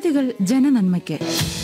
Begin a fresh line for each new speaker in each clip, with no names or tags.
പദ്ധതികൾ ജനനന്മയ്ക്ക്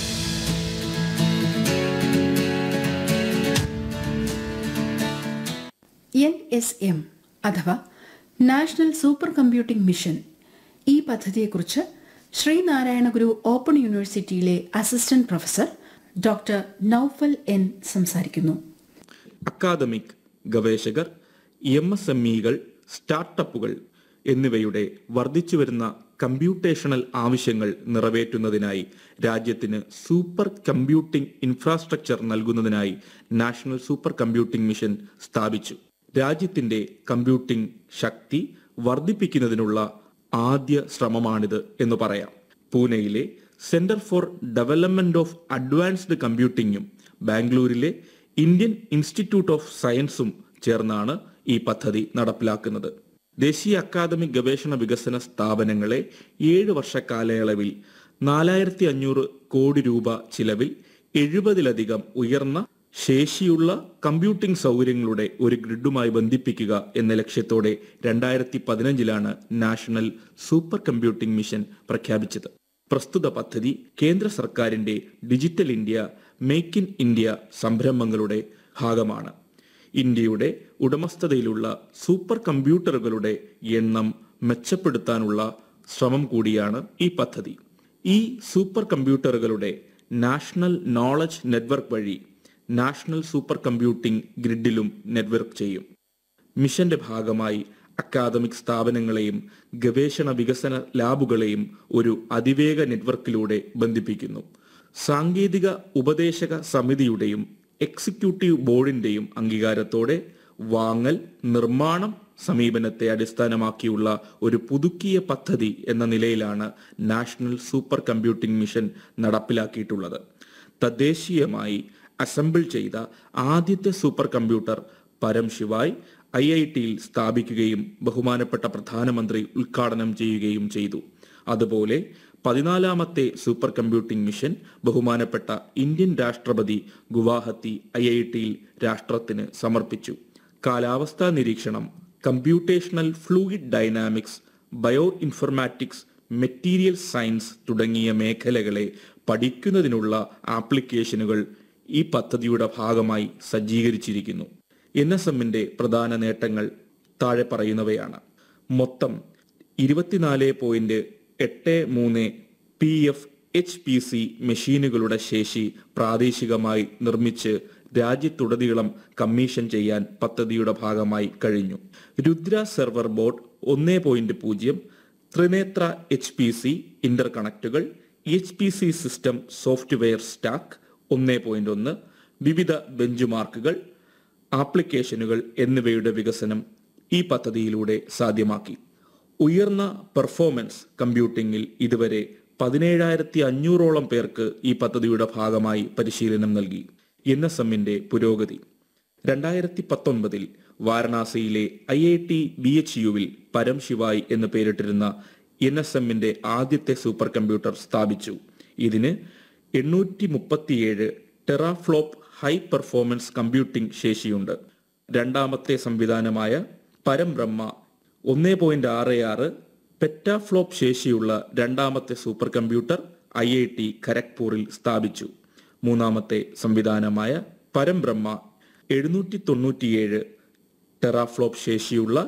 N S M അഥവാ നാഷണൽ സൂപ്പർ കമ്പ്യൂട്ടിംഗ് മിഷൻ ഈ പദ്ധതിയെക്കുറിച്ച് ശ്രീനാരായണ ഗുരു ഓപ്പൺ യൂണിവേഴ്സിറ്റിയിലെ assistant professor doctor Noufal N സംസാരിക്കുന്നു
അക്കാദമിക് ഗവേഷകർ എം എസ് എം ഇകൾ സ്റ്റാർട്ടപ്പുകൾ എന്നിവയുടെ വർദ്ധിച്ചുവരുന്ന കമ്പ്യൂട്ടേഷണൽ ആവശ്യങ്ങൾ നിറവേറ്റുന്നതിനായി രാജ്യത്തിന് സൂപ്പർ കമ്പ്യൂട്ടിംഗ് ഇൻഫ്രാസ്ട്രക്ചർ നൽകുന്നതിനായി നാഷണൽ സൂപ്പർ കമ്പ്യൂട്ടിംഗ് മിഷൻ സ്ഥാപിച്ചു രാജ്യത്തിന്റെ കമ്പ്യൂട്ടിംഗ് ശക്തി വർദ്ധിപ്പിക്കുന്നതിനുള്ള ആദ്യ ശ്രമമാണിത് എന്ന് പറയാം പൂനെയിലെ centre for development of advanced കമ്പ്യൂട്ടിംഗും ബാംഗ്ലൂരിലെ ഇന്ത്യൻ ഇൻസ്റ്റിറ്റ്യൂട്ട് ഓഫ് സയൻസും ചേർന്നാണ് ഈ പദ്ധതി നടപ്പിലാക്കുന്നത് ദേശീയ അക്കാദമിക് ഗവേഷണ വികസന സ്ഥാപനങ്ങളെ ഏഴ് വർഷ കാലയളവിൽ നാലായിരത്തി അഞ്ഞൂറ് കോടി രൂപ ചിലവിൽ എഴുപതിലധികം ഉയർന്ന ശേഷിയുള്ള കമ്പ്യൂട്ടിംഗ് സൗകര്യങ്ങളുടെ ഒരു ഗ്രിഡുമായി ബന്ധിപ്പിക്കുക എന്ന ലക്ഷ്യത്തോടെ രണ്ടായിരത്തി പതിനഞ്ചിലാണ് നാഷണൽ സൂപ്പർ കമ്പ്യൂട്ടിംഗ് മിഷൻ പ്രഖ്യാപിച്ചത് പ്രസ്തുത പദ്ധതി കേന്ദ്ര സർക്കാരിന്റെ digital India make in India സംരംഭങ്ങളുടെ ഭാഗമാണ് ഇന്ത്യയുടെ ഉടമസ്ഥതയിലുള്ള സൂപ്പർ കമ്പ്യൂട്ടറുകളുടെ എണ്ണം മെച്ചപ്പെടുത്താനുള്ള ശ്രമം കൂടിയാണ് ഈ പദ്ധതി ഈ സൂപ്പർ കമ്പ്യൂട്ടറുകളുടെ നാഷണൽ നോളജ് നെറ്റ്വർക്ക് വഴി നാഷണൽ സൂപ്പർ കമ്പ്യൂട്ടിംഗ് ഗ്രിഡിലും നെറ്റ്വർക്ക് ചെയ്യും മിഷന്റെ ഭാഗമായി അക്കാദമിക് സ്ഥാപനങ്ങളെയും ഗവേഷണ വികസന ലാബുകളെയും ഒരു അതിവേഗ നെറ്റ്വർക്കിലൂടെ ബന്ധിപ്പിക്കുന്നു സാങ്കേതിക ഉപദേശക സമിതിയുടെയും എക്സിക്യൂട്ടീവ് ബോർഡിന്റെയും അംഗീകാരത്തോടെ വാങ്ങൽ നിർമ്മാണം സമീപനത്തെ അടിസ്ഥാനമാക്കിയുള്ള ഒരു പുതുക്കിയ പദ്ധതി എന്ന നിലയിലാണ് നാഷണൽ സൂപ്പർ കമ്പ്യൂട്ടിംഗ് മിഷൻ നടപ്പിലാക്കിയിട്ടുള്ളത് തദ്ദേശീയമായി അസംബിൾ ചെയ്ത ആദ്യത്തെ സൂപ്പർ കമ്പ്യൂട്ടർ പരം ശിവായ് ഐ ഐ ടിയിൽ സ്ഥാപിക്കുകയും ബഹുമാനപ്പെട്ട പ്രധാനമന്ത്രി ഉദ്ഘാടനം ചെയ്യുകയും ചെയ്തു അതുപോലെ പതിനാലാമത്തെ സൂപ്പർ കമ്പ്യൂട്ടിംഗ് മിഷൻ ബഹുമാനപ്പെട്ട ഇന്ത്യൻ രാഷ്ട്രപതി ഗുവാഹത്തി ഐ ഐ ടിയിൽ രാഷ്ട്രത്തിന് സമർപ്പിച്ചു കാലാവസ്ഥാ നിരീക്ഷണം computational fluid dynamics bio informatics material science തുടങ്ങിയ മേഖലകളെ പഠിക്കുന്നതിനുള്ള ആപ്ലിക്കേഷനുകൾ ഈ പദ്ധതിയുടെ ഭാഗമായി സജ്ജീകരിച്ചിരിക്കുന്നു എൻ എസ് എമ്മിന്റെ പ്രധാന നേട്ടങ്ങൾ താഴെ പറയുന്നവയാണ് മൊത്തം ഇരുപത്തിനാല് പോയിന്റ് എട്ട് മൂന്ന് P F H P C മെഷീനുകളുടെ ശേഷി പ്രാദേശികമായി നിർമ്മിച്ച് രാജ്യത്തുടനീളം കമ്മീഷൻ ചെയ്യാൻ പദ്ധതിയുടെ ഭാഗമായി കഴിഞ്ഞു രുദ്ര സെർവർ ബോർഡ് ഒന്ന് പോയിന്റ് പൂജ്യം Trinetra H P C inter കണക്റ്റുകൾ H P C system software stack ഒന്ന് പോയിന്റ് ഒന്ന് വിവിധ ബെഞ്ച് മാർക്കുകൾ ആപ്ലിക്കേഷനുകൾ എന്നിവയുടെ വികസനം ഈ പദ്ധതിയിലൂടെ സാധ്യമാക്കി ഉയർന്ന പെർഫോമൻസ് കമ്പ്യൂട്ടിംഗിൽ ഇതുവരെ പതിനേഴായിരത്തി അഞ്ഞൂറോളം പേർക്ക് ഈ പദ്ധതിയുടെ ഭാഗമായി പരിശീലനം നൽകി എൻ എസ് എമ്മിന്റെ പുരോഗതി രണ്ടായിരത്തി പത്തൊൻപതിൽ വാരണാസിയിലെ I I T B H യുവിൽ പരം ശിവായ് എന്ന് പേരിട്ടിരുന്ന എൻ എസ് എമ്മിന്റെ ആദ്യത്തെ സൂപ്പർ കമ്പ്യൂട്ടർ സ്ഥാപിച്ചു ഇതിന് എണ്ണൂറ്റി മുപ്പത്തിയേഴ് ടെറാഫ്ലോപ്പ് ഹൈ പെർഫോമൻസ് കമ്പ്യൂട്ടിംഗ് ശേഷിയുണ്ട് രണ്ടാമത്തെ സംവിധാനമായ പരംബ്രഹ്മ ഒന്ന് പോയിന്റ് ആറ് ആറ് പെറ്റാഫ്ലോപ്പ് ശേഷിയുള്ള രണ്ടാമത്തെ super computer I I T ഖരഗ്പൂരിൽ സ്ഥാപിച്ചു മൂന്നാമത്തെ സംവിധാനമായ പരംബ്രഹ്മ എഴുന്നൂറ്റി തൊണ്ണൂറ്റിയേഴ് ടെറാഫ്ലോപ്പ് ശേഷിയുള്ള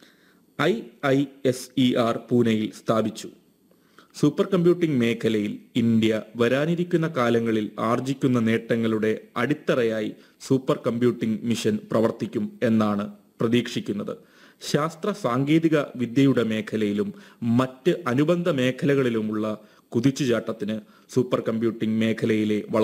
I I S E R പൂനെയിൽ സ്ഥാപിച്ചു സൂപ്പർ കമ്പ്യൂട്ടിംഗ് മേഖലയിൽ ഇന്ത്യ വരാനിരിക്കുന്ന കാലങ്ങളിൽ ആർജിക്കുന്ന നേട്ടങ്ങളുടെ അടിത്തറയായി സൂപ്പർ കമ്പ്യൂട്ടിംഗ് മിഷൻ പ്രവർത്തിക്കും എന്നാണ് പ്രതീക്ഷിക്കുന്നത് ശാസ്ത്ര സാങ്കേതിക വിദ്യയുടെ മേഖലയിലും മറ്റ് അനുബന്ധ മേഖലകളിലുമുള്ള കുതിച്ചുചാട്ടത്തിന് സൂപ്പർ കമ്പ്യൂട്ടിംഗ് മേഖലയിലെ